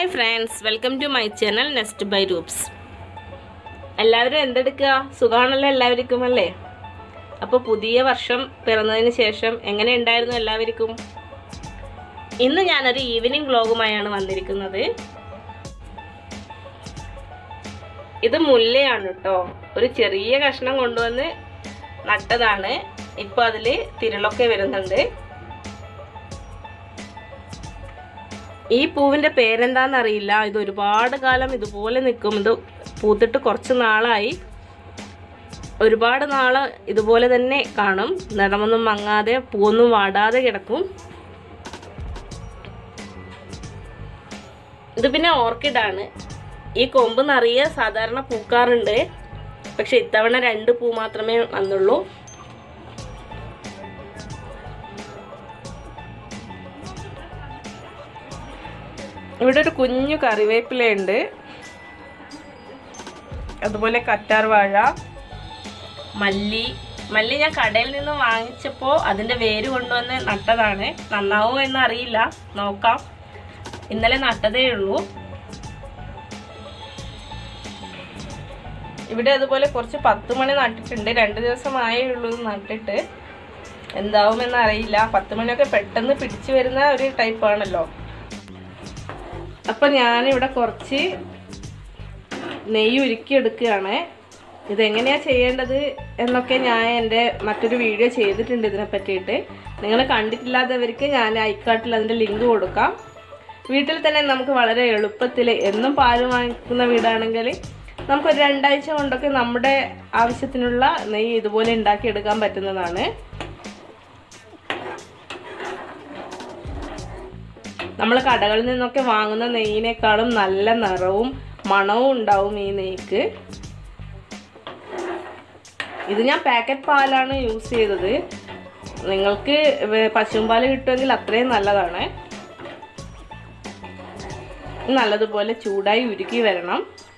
hi friends welcome to my channel next by Roops എല്ലാവരും എന്തെടുക്കുക സുഖമാണല്ലോ എല്ലാവർക്കും അല്ലേ അപ്പോൾ പുതിയ വർഷം പിറന്നതിന് ശേഷം എങ്ങനെ ഉണ്ടായിരുന്നു എല്ലാവർക്കും ഇന്ന് ഞാനൊരു ഈവനിങ് വ്ലോഗുമായാണ് വന്നിരിക്കുന്നത് ഇത് മുല്ലയാണ് കേട്ടോ ഒരു ചെറിയ കഷ്ണം കൊണ്ടുവന്ന് നട്ടതാണ് ഇപ്പോൾ അതിൽ തിരളൊക്കെ വരുന്നുണ്ട് ഈ പൂവിന്റെ പേരെന്താന്ന് അറിയില്ല ഇത് ഒരുപാട് കാലം ഇതുപോലെ നിൽക്കും ഇത് പൂത്തിട്ട് കുറച്ച് നാളായി ഒരുപാട് നാള് ഇതുപോലെ തന്നെ കാണും നിറമൊന്നും മങ്ങാതെ പൂവൊന്നും വാടാതെ കിടക്കും ഇത് പിന്നെ ഓർക്കിഡാണ് ഈ കൊമ്പ് നിറയെ സാധാരണ പൂക്കാറുണ്ട് പക്ഷെ ഇത്തവണ രണ്ട് പൂ മാത്രമേ വന്നുള്ളൂ ഇവിടെ ഒരു കുഞ്ഞു കറിവേപ്പിലയുണ്ട് അതുപോലെ കറ്റാർ വാഴ മല്ലി മല്ലി ഞാൻ കടയിൽ നിന്ന് വാങ്ങിച്ചപ്പോൾ അതിൻ്റെ വേര് കൊണ്ടുവന്ന് നട്ടതാണ് നന്നാവോ എന്ന് അറിയില്ല നോക്കാം ഇന്നലെ നട്ടതേ ഉള്ളൂ ഇവിടെ അതുപോലെ കുറച്ച് പത്ത് മണി നട്ടിട്ടുണ്ട് രണ്ട് ദിവസമായേ ഉള്ളൂ ഇത് നട്ടിട്ട് എന്താവുമെന്ന് അറിയില്ല പത്ത് മണിയൊക്കെ പെട്ടെന്ന് പിടിച്ചു വരുന്ന ഒരു ടൈപ്പാണല്ലോ അപ്പം ഞാനിവിടെ കുറച്ച് നെയ്യ് ഉരുക്കി എടുക്കുകയാണ് ഇതെങ്ങനെയാ ചെയ്യേണ്ടത് എന്നൊക്കെ ഞാൻ എൻ്റെ മറ്റൊരു വീഡിയോ ചെയ്തിട്ടുണ്ട് ഇതിനെ പറ്റിയിട്ട് നിങ്ങൾ കണ്ടിട്ടില്ലാത്തവർക്ക് ഞാൻ ഐക്കാട്ടിൽ അതിൻ്റെ ലിങ്ക് കൊടുക്കാം വീട്ടിൽ തന്നെ നമുക്ക് വളരെ എളുപ്പത്തിൽ എന്നും പാല് വാങ്ങിക്കുന്ന വീടാണെങ്കിൽ നമുക്കൊരു രണ്ടാഴ്ച കൊണ്ടൊക്കെ നമ്മുടെ ആവശ്യത്തിനുള്ള നെയ്യ് ഇതുപോലെ ഉണ്ടാക്കിയെടുക്കാൻ പറ്റുന്നതാണ് നമ്മൾ കടകളിൽ നിന്നൊക്കെ വാങ്ങുന്ന നെയ്യിനേക്കാളും നല്ല നിറവും മണവും ഉണ്ടാവും ഈ നെയ്ക്ക് ഇത് ഞാൻ പാക്കറ്റ് പാലാണ് യൂസ് ചെയ്തത് നിങ്ങൾക്ക് പശുമ്പാൽ കിട്ടുമെങ്കിൽ അത്രയും നല്ലതാണ് നല്ലതുപോലെ ചൂടായി ഉരുക്കി വരണം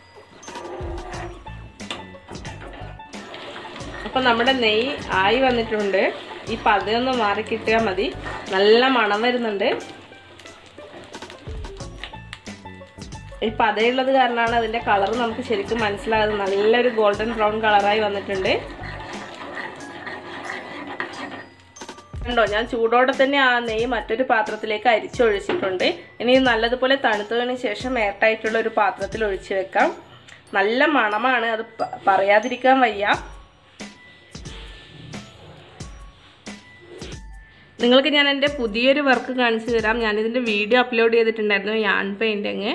അപ്പം നമ്മുടെ നെയ്യ് ആയി വന്നിട്ടുണ്ട് ഈ പതയൊന്ന് മാറി കിട്ടിയാൽ മതി നല്ല മണം വരുന്നുണ്ട് ഈ പതയുള്ളത് കാരണമാണ് അതിൻ്റെ കളർ നമുക്ക് ശരിക്കും മനസ്സിലാകുന്നത് നല്ലൊരു ഗോൾഡൻ ബ്രൗൺ കളറായി വന്നിട്ടുണ്ട് കണ്ടോ ഞാൻ ചൂടോടെ തന്നെ ആ നെയ്യ് മറ്റൊരു പാത്രത്തിലേക്ക് അരിച്ചൊഴിച്ചിട്ടുണ്ട് ഇനി നല്ലതുപോലെ തണുത്തതിന് ശേഷം എയർടൈറ്റുള്ള ഒരു പാത്രത്തിൽ ഒഴിച്ചു വെക്കാം നല്ല മണമാണ് അത് പറയാതിരിക്കാൻ വയ്യ നിങ്ങൾക്ക് ഞാൻ എൻ്റെ പുതിയൊരു വർക്ക് കാണിച്ചു തരാം ഞാനിതിൻ്റെ വീഡിയോ അപ്ലോഡ് ചെയ്തിട്ടുണ്ടായിരുന്നു യാൺ പെയിൻറ്റിങ്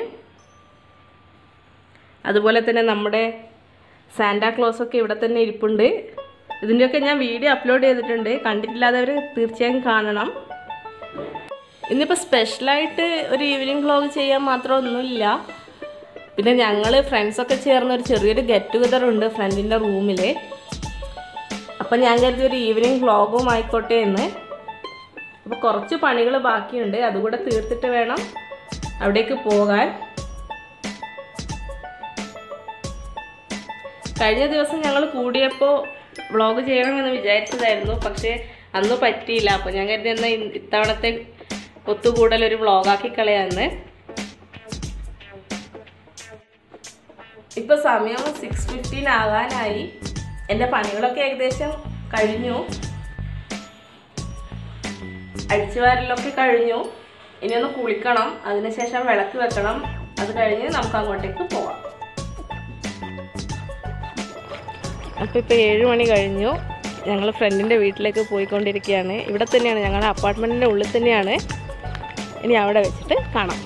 അതുപോലെ തന്നെ നമ്മുടെ സാന്റാക്ലോസ് ഒക്കെ ഇവിടെ തന്നെ ഇരിപ്പുണ്ട് ഇതിൻ്റെയൊക്കെ ഞാൻ വീഡിയോ അപ്ലോഡ് ചെയ്തിട്ടുണ്ട് കണ്ടിട്ടില്ലാത്തവർ തീർച്ചയായും കാണണം ഇന്നിപ്പോൾ സ്പെഷ്യലായിട്ട് ഒരു ഈവനിങ് വ്ലോഗ് ചെയ്യാൻ മാത്രമൊന്നുമില്ല പിന്നെ ഞങ്ങൾ ഫ്രണ്ട്സൊക്കെ ചേർന്ന് ഒരു ചെറിയൊരു ഗെറ്റ് ടുഗദർ ഉണ്ട് ഫ്രണ്ടിൻ്റെ റൂമിൽ അപ്പം ഞാൻ കരുതി ഒരു ഈവനിങ് വ്ലോഗും ആയിക്കോട്ടെ എന്ന് അപ്പോൾ കുറച്ച് പണികൾ ബാക്കിയുണ്ട് അതുകൂടെ തീർത്തിട്ട് വേണം അവിടേക്ക് പോകാൻ കഴിഞ്ഞ ദിവസം ഞങ്ങൾ കൂടിയപ്പോൾ വ്ളോഗ് ചെയ്യണമെന്ന് വിചാരിച്ചതായിരുന്നു പക്ഷേ അന്ന് പറ്റിയില്ല അപ്പോൾ ഞാൻ കരുതി എന്നാൽ ഇത്തവണത്തെ ഒത്തുകൂടൽ ഒരു വ്ളോഗാക്കി കളയാന്ന് ഇപ്പൊ സമയം സിക്സ് ഫിഫ്റ്റീൻ ആകാനായി എൻ്റെ പണികളൊക്കെ ഏകദേശം കഴിഞ്ഞു അടിച്ചുവാരലൊക്കെ കഴിഞ്ഞു ഇനി ഒന്ന് കുളിക്കണം അതിനുശേഷം വിളക്ക് വെക്കണം അത് കഴിഞ്ഞ് നമുക്ക് അങ്ങോട്ടേക്ക് പോവാം അപ്പോൾ ഇപ്പോൾ ഏഴ് മണി കഴിഞ്ഞു ഞങ്ങൾ ഫ്രണ്ടിൻ്റെ വീട്ടിലേക്ക് പോയിക്കൊണ്ടിരിക്കുകയാണ് ഇവിടെ തന്നെയാണ് ഞങ്ങളുടെ അപ്പാർട്ട്മെൻറ്റിൻ്റെ ഉള്ളിൽ തന്നെയാണ് ഇനി അവിടെ വെച്ചിട്ട് കാണാം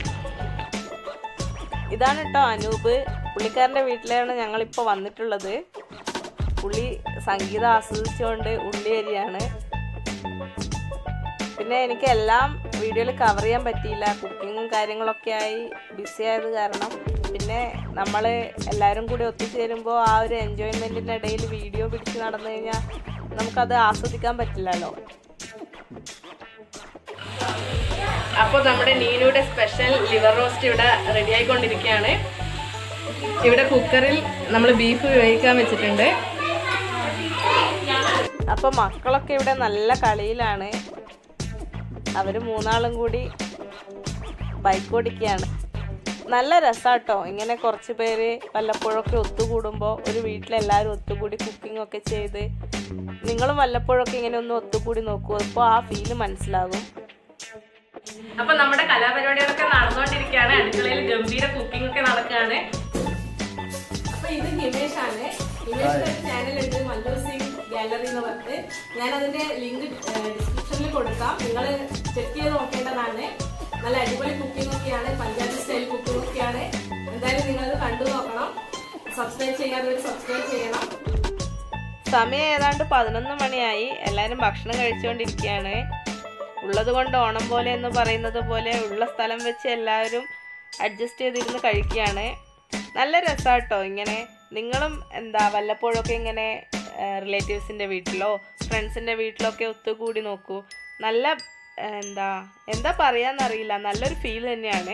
ഇതാണ് കേട്ടോ അനൂപ് പുള്ളിക്കാരൻ്റെ വീട്ടിലാണ് ഞങ്ങളിപ്പോൾ വന്നിട്ടുള്ളത് പുള്ളി സംഗീതം ആസ്വദിച്ചുകൊണ്ട് ഉള്ളി അരിയാണ് പിന്നെ എനിക്ക് എല്ലാം വീഡിയോയിൽ കവർ ചെയ്യാൻ പറ്റിയില്ല കുക്കിങ്ങും കാര്യങ്ങളൊക്കെ ആയി ബിസി ആയത് കാരണം പിന്നെ നമ്മൾ എല്ലാവരും കൂടി ഒത്തുചേരുമ്പോൾ ആ ഒരു എൻജോയ്മെൻറ്റിൻ്റെ ഇടയിൽ വീഡിയോ പിടിച്ച് നടന്നു കഴിഞ്ഞാൽ നമുക്കത് ആസ്വദിക്കാൻ പറ്റില്ലല്ലോ അപ്പോൾ നമ്മുടെ നീനുയുടെ സ്പെഷ്യൽ ലിവർ റോസ്റ്റ് ഇവിടെ റെഡി ആയിക്കൊണ്ടിരിക്കുകയാണ് ഇവിടെ കുക്കറിൽ നമ്മൾ ബീഫ് വേവിക്കാൻ വെച്ചിട്ടുണ്ട് അപ്പോൾ മക്കളൊക്കെ ഇവിടെ നല്ല കളിയിലാണ് അവർ മൂന്നാളും കൂടി ബൈക്ക് ഓടിക്കുകയാണ് നല്ല രസാട്ടോ ഇങ്ങനെ കുറച്ച് പേര് വല്ലപ്പോഴൊക്കെ ഒത്തുകൂടുമ്പോൾ ഒരു വീട്ടിലെല്ലാവരും ഒത്തുകൂടി കുക്കിംഗ് ഒക്കെ ചെയ്ത് നിങ്ങളും വല്ലപ്പോഴൊക്കെ ഇങ്ങനെ ഒന്ന് ഒത്തുകൂടി നോക്കൂ അപ്പോൾ ആ ഫീല് മനസ്സിലാകും അപ്പൊ നമ്മുടെ കലാപരിപാടികളൊക്കെ നടന്നുകൊണ്ടിരിക്കുകയാണ് അടുക്കളയിൽ ഗംഭീര കുക്കിംഗ് ഒക്കെ നടക്കുകയാണ് അപ്പൊ ഇത് ഹിമേഷ് ആണ് ഹിമേഷിന്റെ ചാനൽ ഉണ്ട് മല്ലൂസി ഗാലറി എന്ന് പറഞ്ഞിട്ട് ഞാൻ അതിന്റെ ലിങ്ക് ഡിസ്ക്രിപ്ഷനിൽ കൊടുക്കാം നിങ്ങൾ ചെക്ക് ചെയ്ത് നോക്കേണ്ടതാണ് നല്ല അടിപൊളി കുക്കിംഗ് ഒക്കെയാണ് പഞ്ചാബി സ്റ്റൈൽ കുക്കിംഗ് ഒക്കെയാണ് എന്തായാലും നിങ്ങളത് കണ്ടു നോക്കണം സബ്സ്ക്രൈബ് ചെയ്യാതെ സബ്സ്ക്രൈബ് ചെയ്യണം സമയം ഏതാണ്ട് പതിനൊന്ന് മണിയായി എല്ലാവരും ഭക്ഷണം കഴിച്ചുകൊണ്ടിരിക്കുകയാണ് ഉള്ളത് കൊണ്ട് ഓണം പോലെ എന്ന് പറയുന്നത് പോലെ ഉള്ള സ്ഥലം വെച്ച് എല്ലാവരും അഡ്ജസ്റ്റ് ചെയ്തിരുന്ന് കഴിക്കുകയാണ് നല്ല രസമാട്ടോ ഇങ്ങനെ നിങ്ങളും എന്താ വല്ലപ്പോഴൊക്കെ ഇങ്ങനെ റിലേറ്റീവ്സിൻ്റെ വീട്ടിലോ ഫ്രണ്ട്സിൻ്റെ വീട്ടിലൊക്കെ ഒത്തുകൂടി നോക്കൂ നല്ല ആ, എന്താ എന്താ പറയാന്നറിയില്ല നല്ലൊരു ഫീൽ തന്നെയാണ്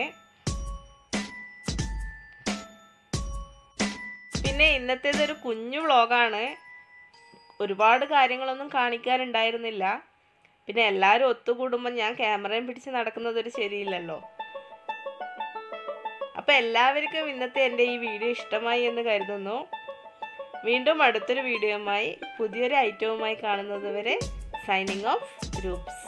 പിന്നെ ഇന്നത്തേത് ഒരു കുഞ്ഞു വ്ളോഗാണ് ഒരുപാട് കാര്യങ്ങളൊന്നും കാണിക്കാനുണ്ടായിരുന്നില്ല പിന്നെ എല്ലാവരും ഒത്തുകൂടുമ്പോൾ ഞാൻ ക്യാമറയും പിടിച്ച് നടക്കുന്നത് ഒരു ശരിയില്ലല്ലോ അപ്പോൾ എല്ലാവർക്കും ഇന്നത്തെ എൻ്റെ ഈ വീഡിയോ ഇഷ്ടമായി എന്ന് കരുതുന്നു വീണ്ടും അടുത്തൊരു വീഡിയോയുമായി പുതിയൊരു ഐറ്റവുമായി കാണുന്നത് വരെ സൈനിങ് ഓഫ് ഗ്രൂപ്പ്സ്